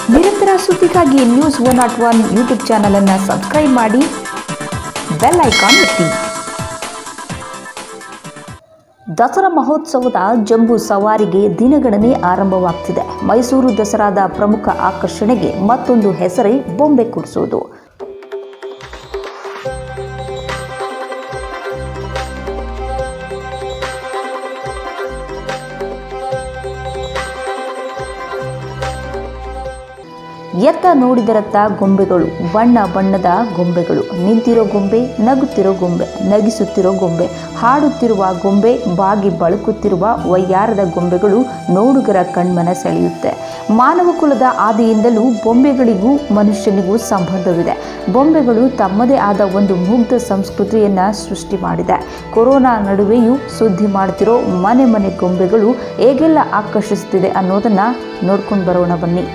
ನಿರಂತರ ಸುದ್ದಿಗಾಗಿ news one not one YouTube ಚಾನಲನ್ನು ಸಬ್ಸ್ಕ್ರೈಬ್ ಮಾಡಿ ಬೆಲ್ ಐಕಾನ್ ಒತ್ತಿ ದಸರಾ ಮಹೋತ್ಸವದ ಜಂಬೂ ಸವಾರಿಗೆ ದಿನಗಣನೆ ಆರಂಭವಾಗ್ತಿದೆ ಮೈಸೂರು ದಸರಾದ ಪ್ರಮುಖ ಆಕರ್ಷಣೆಗೆ ಮತ್ತೊಂದು ಹೆಸರೇ ಬೊಂಬೆ ಕೂರಿಸುವುದು ಎತ್ತ ನೋಡಿದರತ್ತ ಗೊಂಬೆಗಳು ಬಣ್ಣ ಬಣ್ಣದ ಗೊಂಬೆಗಳು ನಿಂತಿರೋ ಗೊಂಬೆ ನಗುತ್ತಿರೋ ಗೊಂಬೆ ನಗಿಸುತ್ತಿರೋ ಗೊಂಬೆ ಹಾಡುತ್ತಿರುವ ಗೊಂಬೆ ಬಾಗಿ ಬಳುಕುತ್ತಿರುವ ವಯ್ಯಾರದ ಗೊಂಬೆಗಳು ನೋಡುಗರ ಕಣ್ಮನ ಸೆಳೆಯುತ್ತೆ ಮಾನವ ಕುಲದ ಆದಿಯಿಂದಲೂ ಬೊಂಬೆಗಳಿಗೂ ಮನುಷ್ಯನಿಗೂ ಸಂಬಂಧವಿದೆ ಬೊಂಬೆಗಳು ತಮ್ಮದೇ ಆದ ಒಂದು ಮುಗ್ಧ ಸಂಸ್ಕೃತಿಯನ್ನು ಸೃಷ್ಟಿ ಮಾಡಿದೆ ಕೊರೋನಾ ನಡುವೆಯೂ ಸುದ್ದಿ ಮಾಡ್ತಿರೋ ಮನೆ ಮನೆ ಗೊಂಬೆಗಳು ಹೇಗೆಲ್ಲ ಆಕರ್ಷಿಸುತ್ತಿದೆ ಅನ್ನೋದನ್ನು ನೋಡ್ಕೊಂಡು ಬರೋಣ ಬನ್ನಿ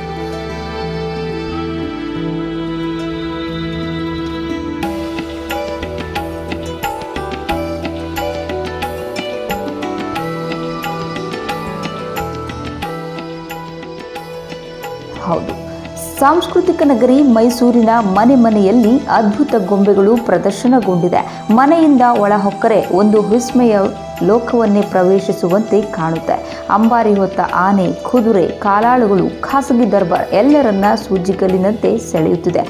ಹೌದು ಸಾಂಸ್ಕೃತಿಕ ನಗರಿ ಮೈಸೂರಿನ ಮನೆ ಮನೆಯಲ್ಲಿ ಅದ್ಭುತ ಗೊಂಬೆಗಳು ಪ್ರದರ್ಶನಗೊಂಡಿದೆ ಮನೆಯಿಂದ ಒಳಹೊಕ್ಕರೆ ಒಂದು ವಿಸ್ಮಯ ಲೋಕವನ್ನೇ ಪ್ರವೇಶಿಸುವಂತೆ ಕಾಣುತ್ತೆ ಅಂಬಾರಿ ಹೊತ್ತ ಆನೆ ಕುದುರೆ ಕಾಲಾಳುಗಳು ಖಾಸಗಿ ದರ್ಬಾರ್ ಎಲ್ಲರನ್ನ ಸೂಜಿಗಲ್ಲಿನಂತೆ ಸೆಳೆಯುತ್ತಿದೆ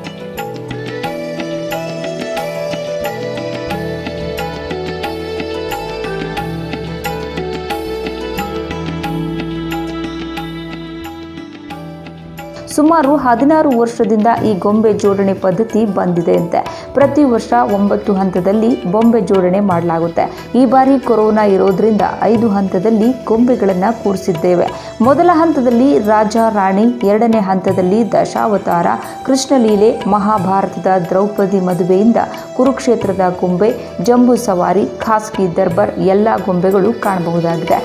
ಸುಮಾರು ಹದಿನಾರು ವರ್ಷದಿಂದ ಈ ಗೊಂಬೆ ಜೋಡಣೆ ಪದ್ಧತಿ ಬಂದಿದೆ ಅಂತೆ ಪ್ರತಿ ವರ್ಷ ಒಂಬತ್ತು ಹಂತದಲ್ಲಿ ಬೊಂಬೆ ಜೋಡಣೆ ಮಾಡಲಾಗುತ್ತೆ ಈ ಬಾರಿ ಕೊರೋನಾ ಇರೋದ್ರಿಂದ ಐದು ಹಂತದಲ್ಲಿ ಗೊಂಬೆಗಳನ್ನು ಕೂರಿಸಿದ್ದೇವೆ ಮೊದಲ ಹಂತದಲ್ಲಿ ರಾಜ ರಾಣಿ ಎರಡನೇ ಹಂತದಲ್ಲಿ ದಶಾವತಾರ ಕೃಷ್ಣಲೀಲೆ ಮಹಾಭಾರತದ ದ್ರೌಪದಿ ಮದುವೆಯಿಂದ ಕುರುಕ್ಷೇತ್ರದ ಗೊಂಬೆ ಜಂಬೂ ಸವಾರಿ ಖಾಸಗಿ ದರ್ಬಾರ್ ಎಲ್ಲ ಗೊಂಬೆಗಳು ಕಾಣಬಹುದಾಗಿದೆ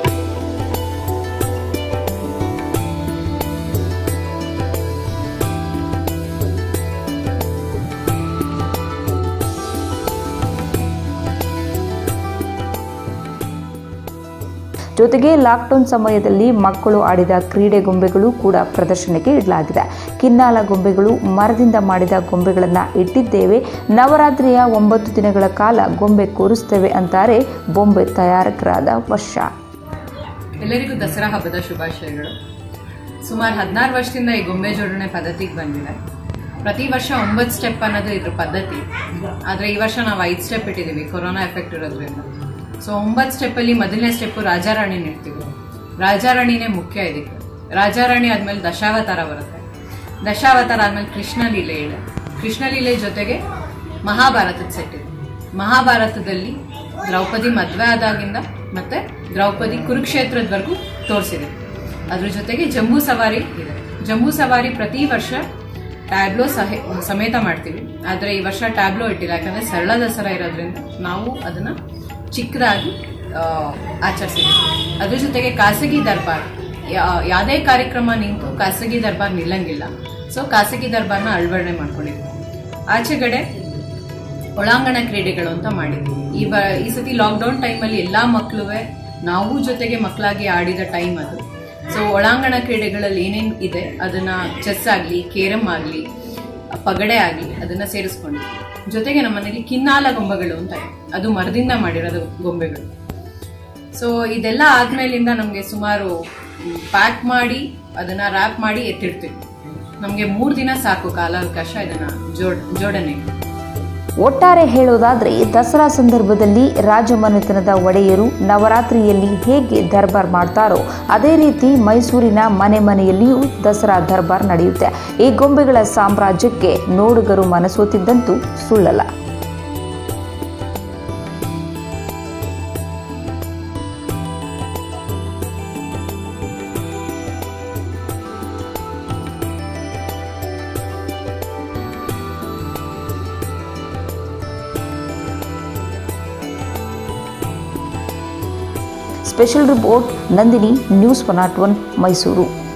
ಜೊತೆಗೆ ಲಾಕ್ಡೌನ್ ಸಮಯದಲ್ಲಿ ಮಕ್ಕಳು ಆಡಿದ ಕ್ರೀಡೆ ಗೊಂಬೆಗಳು ಕೂಡ ಪ್ರದರ್ಶನಕ್ಕೆ ಇಡಲಾಗಿದೆ ಕಿನ್ನಾಲ ಗೊಂಬೆಗಳು ಮರದಿಂದ ಮಾಡಿದ ಗೊಂಬೆಗಳನ್ನು ಇಟ್ಟಿದ್ದೇವೆ ನವರಾತ್ರಿಯ ಒಂಬತ್ತು ದಿನಗಳ ಕಾಲ ಗೊಂಬೆ ಕೂರಿಸ್ತೇವೆ ಅಂತಾರೆ ಬೊಂಬೆ ತಯಾರಕರಾದ ವರ್ಷ ಎಲ್ಲರಿಗೂ ದಸರಾ ಹಬ್ಬದ ಶುಭಾಶಯಗಳು ಸುಮಾರು ಹದಿನಾರು ವರ್ಷದಿಂದ ಈ ಗೊಂಬೆ ಜೋಡಣೆ ಪದ್ಧತಿಗೆ ಬಂದಿದೆ ಪ್ರತಿ ವರ್ಷ ಒಂಬತ್ತು ಸ್ಟೆಪ್ ಅನ್ನೋದು ಇದ್ರ ಪದ್ಧತಿ ಆದರೆ ಈ ವರ್ಷ ನಾವು ಐದು ಸ್ಟೆಪ್ ಇಟ್ಟಿದ್ದೀವಿ ಕೊರೋನಾ ಎಫೆಕ್ಟ್ ಇರೋದ್ರಿಂದ ಸೊ ಒಂಬತ್ತು ಸ್ಟೆಪ್ಪಲ್ಲಿ ಮೊದಲನೇ ಸ್ಟೆಪ್ಪು ರಾಜಾರಾಣಿ ಇಡ್ತೀವಿ ರಾಜಾರಾಣಿನೇ ಮುಖ್ಯ ಇದಕ್ಕೆ ರಾಜಾರಾಣಿ ಆದಮೇಲೆ ದಶಾವತಾರ ಬರುತ್ತೆ ದಶಾವತಾರ ಆದಮೇಲೆ ಕೃಷ್ಣ ಲೀಲೆ ಇದೆ ಕೃಷ್ಣ ಲೀಲೆ ಜೊತೆಗೆ ಮಹಾಭಾರತದ ಸೆಟ್ ಇದೆ ಮಹಾಭಾರತದಲ್ಲಿ ದ್ರೌಪದಿ ಮದುವೆ ಆದಾಗಿಂದ ಮತ್ತೆ ದ್ರೌಪದಿ ಕುರುಕ್ಷೇತ್ರದವರೆಗೂ ತೋರಿಸಿದೆ ಅದ್ರ ಜೊತೆಗೆ ಜಂಬೂ ಸವಾರಿ ಇದೆ ಜಂಬೂ ಸವಾರಿ ಪ್ರತಿ ವರ್ಷ ಟ್ಯಾಬ್ಲೋ ಸಹ ಸಮೇತ ಮಾಡ್ತೀವಿ ಆದರೆ ಈ ವರ್ಷ ಟ್ಯಾಬ್ಲೋ ಇಟ್ಟಿಲ್ಲ ಯಾಕಂದ್ರೆ ಸರಳ ದಸರಾ ಇರೋದ್ರಿಂದ ನಾವು ಅದನ್ನ ಚಿಕ್ಕದಾಗಿ ಆ, ಆಚರಿಸಿದ್ದೀವಿ ಅದ್ರ ಜೊತೆಗೆ ಖಾಸಗಿ ದರ್ಬಾರ್ ಯಾ- ಯಾವುದೇ ಕಾರ್ಯಕ್ರಮ ನಿಂತು ಖಾಸಗಿ ದರ್ಬಾರ್ ನಿಲ್ಲಂಗಿಲ್ಲ ಸೊ ಖಾಸಗಿ ದರ್ಬಾರ್ನ ಅಳವಡಿಕೆ ಮಾಡ್ಕೊಂಡಿದ್ವಿ ಆಚೆಗಡೆ ಒಳಾಂಗಣ ಕ್ರೀಡೆಗಳು ಅಂತ ಮಾಡಿದ್ವಿ ಈ ಬ ಈ ಸತಿ ಲಾಕ್ಡೌನ್ ಟೈಮಲ್ಲಿ ಎಲ್ಲಾ ಮಕ್ಕಳು ನಾವು ಜೊತೆಗೆ ಮಕ್ಕಳಾಗಿ ಆಡಿದ ಟೈಮ್ ಅದು ಸೊ ಒಳಾಂಗಣ ಕ್ರೀಡೆಗಳಲ್ಲಿ ಏನೇನು ಇದೆ ಅದನ್ನ ಚೆಸ್ ಆಗಲಿ ಕೇರಮ್ ಆಗಲಿ ಪಗಡೆ ಆಗಲಿ ಅದನ್ನ ಸೇರಿಸ್ಕೊಂಡಿದ್ವಿ ಜೊತೆಗೆ ನಮ್ಮ ಮನೇಲಿ ಕಿನ್ನಾಲ ಗೊಂಬೆಗಳು ಅಂತ ಇದೆ ಅದು ಮರದಿಂದ ಮಾಡಿರೋದು ಗೊಂಬೆಗಳು ಸೊ ಇದೆಲ್ಲ ಆದ್ಮೇಲಿಂದ ನಮಗೆ ಸುಮಾರು ಪ್ಯಾಕ್ ಮಾಡಿ ಅದನ್ನ ರ್ಯಾಪ್ ಮಾಡಿ ಎತ್ತಿಡ್ತೀವಿ ನಮಗೆ ಮೂರು ದಿನ ಸಾಕು ಕಾಲಾವಕಾಶ ಇದನ್ನ ಜೋಡ್ ಜೋಡಣೆ ಒಟ್ಟಾರೆ ಹೇಳೋದಾದ್ರೆ ದಸರಾ ಸಂದರ್ಭದಲ್ಲಿ ರಾಜಮನೆತನದ ಒಡೆಯರು ನವರಾತ್ರಿಯಲ್ಲಿ ಹೇಗೆ ದರ್ಬಾರ್ ಮಾಡ್ತಾರೋ ಅದೇ ರೀತಿ ಮೈಸೂರಿನ ಮನೆ ಮನೆಯಲ್ಲಿಯೂ ದಸರಾ ದರ್ಬಾರ್ ನಡೆಯುತ್ತೆ ಈ ಗೊಂಬೆಗಳ ಸಾಮ್ರಾಜ್ಯಕ್ಕೆ ನೋಡುಗರು ಮನಸೋತಿದ್ದಂತೂ ಸುಳ್ಳಲ್ಲ special report Nandini news one not one Mysuru